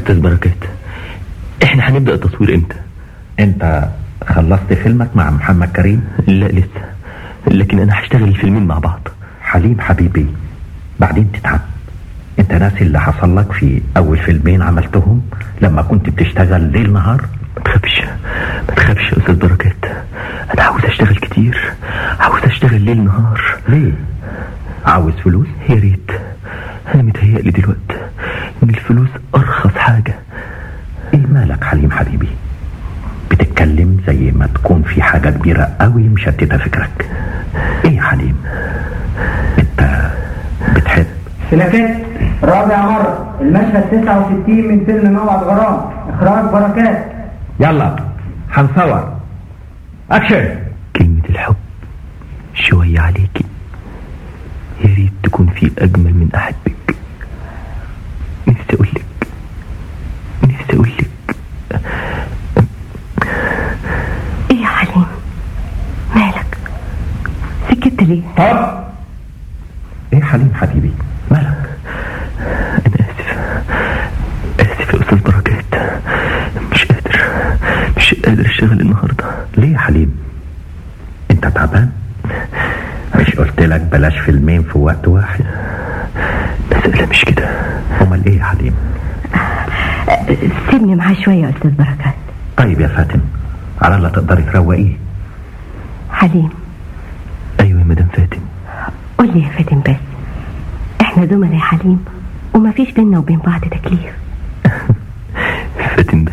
استاذ بركات احنا هنبدا التصوير امتى انت خلصت فيلمك مع محمد كريم لا لسه لكن انا هشتغل الفيلمين مع بعض حليم حبيبي بعدين تتعب انت ناسي اللي حصل لك في اول فيلمين عملتهم لما كنت بتشتغل ليل نهار ما تخافش ما تخافش يا استاذ بركات انا عاوز اشتغل كتير عاوز اشتغل ليل نهار ليه عاوز فلوس يا ريت انا متهيألي دلوقتي ان الفلوس ارخص حاجه ايه مالك حليم حبيبي بتتكلم زي ما تكون في حاجة كبيرة قوي مشتتة فكرك ايه يا حليم انت بتحب سلاكات رابع مرة المشهد 69 من فيلم موعد غرام إخراج بركات يلا هنصور اكشن كلمة الحب شوية عليكي يا ريت تكون في أجمل من أحبك نفسي أقولك نفسي أقولك ايه يا حليم مالك سكت ليه طب ايه حليم حبيبي مالك أنا آسف آسف يا أستاذ بركات مش قادر مش قادر أشتغل النهاردة ليه يا حليم انت تعبان مش قلت لك بلاش فيلمين في وقت واحد مسألة مش كده امال ايه يا حليم سيبني معاه شوية يا أستاذ بركات طيب يا فاتن على الله تقدري تروقيه حليم أيوة يا مدام فاتن قول لي يا فاتن بس احنا زملاء يا حليم وما فيش بينا وبين بعض تكليف فاتن بس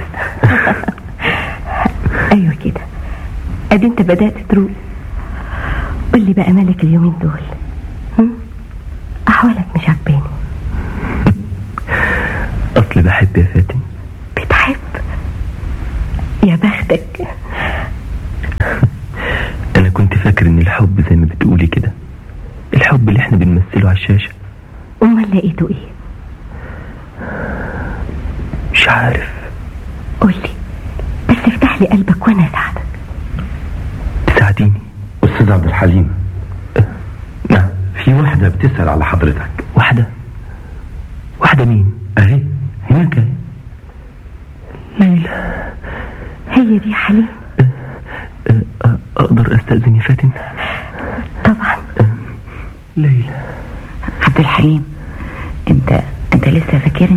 ايوه كده ادي انت بدأت تروق قول لي بقى مالك اليومين دول هم؟ احوالك مش عجباني أصل بحب يا فاتن بتحب يا بختك أنا كنت فاكر إن الحب زي ما بتقولي كده الحب اللي احنا بنمثله على الشاشة امال لقيته ايه مش عارف قول لي بس افتح لي قلبك وانا اساعدك تساعديني استاذ عبد الحليم نعم في واحدة بتسأل على حضرتك واحدة واحدة مين اهي هناك اهي. ليلى هي دي يا حليم أه، أه، أقدر أستأذن يا فاتن طبعا ليلى عبد الحليم انت انت لسه فاكرني